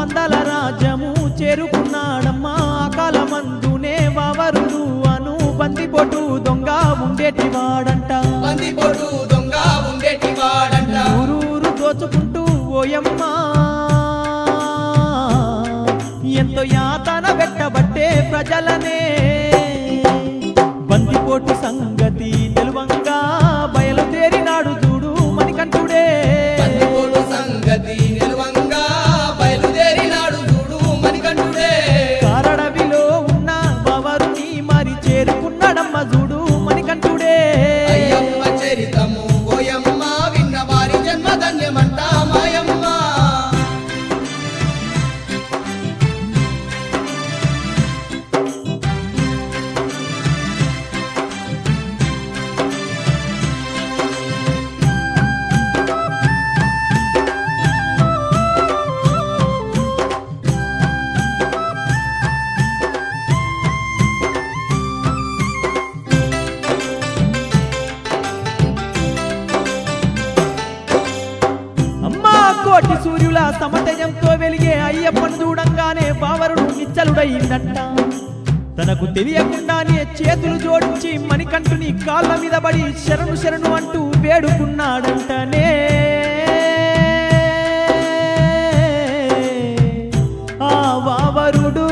పందల రాజ్యము చేరుకున్నాడమ్మా కాలమందునే వావరుడు అను బందిపోటు దొంగ ఉండేటి వాడంట బందిపోటు దొంగ ఉండేటి వాడంట ఊరూరు దోచుకుంటూ ఓయమ్మా ఎంతో యాతన పెట్టబట్టే ప్రజలనే బందిపోటు సంగతి తెలువంగా బయలుదేరినాడు చూడు మణికంఠుడే బందిపోటు సంగతి నిలువంగా బయలుదేరినాడు చూడు మణికంఠుడే కారడవిలో ఉన్న బవరుని మరి చేరుకున్నాడమ్మ చూడు మణికంఠుడే అయ్యమ్మ చరితము ఓయమ్మ విన్న వారి జన్మ ధన్యమంట మాయమ్మ అమ్మా కోటి సూర్యుల సమతయంతో వెలిగే అయ్యప్పను చూడంగానే బావరుడు నిచ్చలుడయిందంట తనకు తెలియకుండానే చేతులు జోడించి మణికంఠుని కాళ్ళ మీద పడి శరణు శరణు అంటూ వేడుకున్నాడంటనే ఆ వావరుడు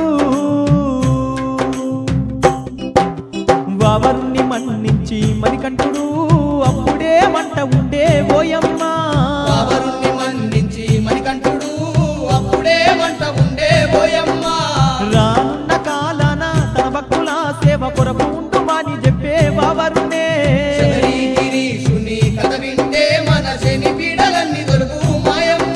వావరుణ్ణి మన్నించి మణికంఠుడు అప్పుడే మంట ఉండే ఓయమ్మా బాబరుణ్ణి మన్నించి మణికంఠుడు అప్పుడే వంట ఉండే ఓయమ్మ రానున్న కాలాన తన భక్తుల సేవ కొరకు ఉంటుమని చెప్పే వావరుణ్ణే శబరి గిరీశుని కథ వింటే మన శని పీడలన్నీ దొరుకు మాయమ్మ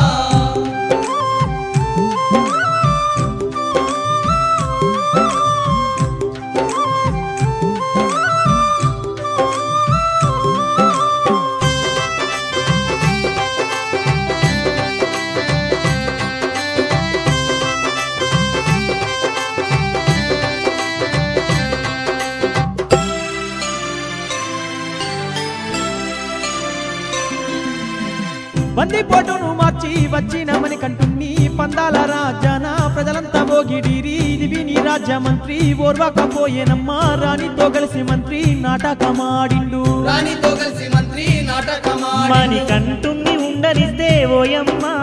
బందిపోటును మార్చి వచ్చిన మణికంఠుణ్ణి పందాల రాజాన ప్రజలంతా భోగిడిరి ఇది విని రాజ్య మంత్రి ఓర్వకపోయేనమ్మా రాణితో కలిసి మంత్రి నాటకమాడిండు రాణితో కలిసి మంత్రి నాటకమాడి మణికంఠుణ్ణి ఉండనిస్తే ఓయమ్మా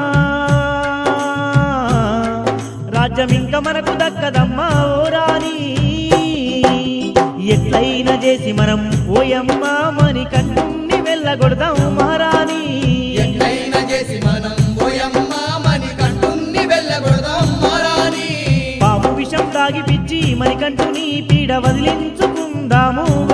రాజ్యం ఇంక మనకు దక్కదమ్మా ఓ రాణి ఎట్లయినా చేసి మనం ఓయమ్మా మణికంఠుణ్ణి వెళ్ళగొడదాం మహారాణి ఎట్లయినా చేసి మనం ఓయమ్మ మణికంఠుణ్ణి వెళ్ళగొడదాం మారాని పాము విషం తాగి పిచ్చి మణికంఠుని పీడ వదిలించుకుందాము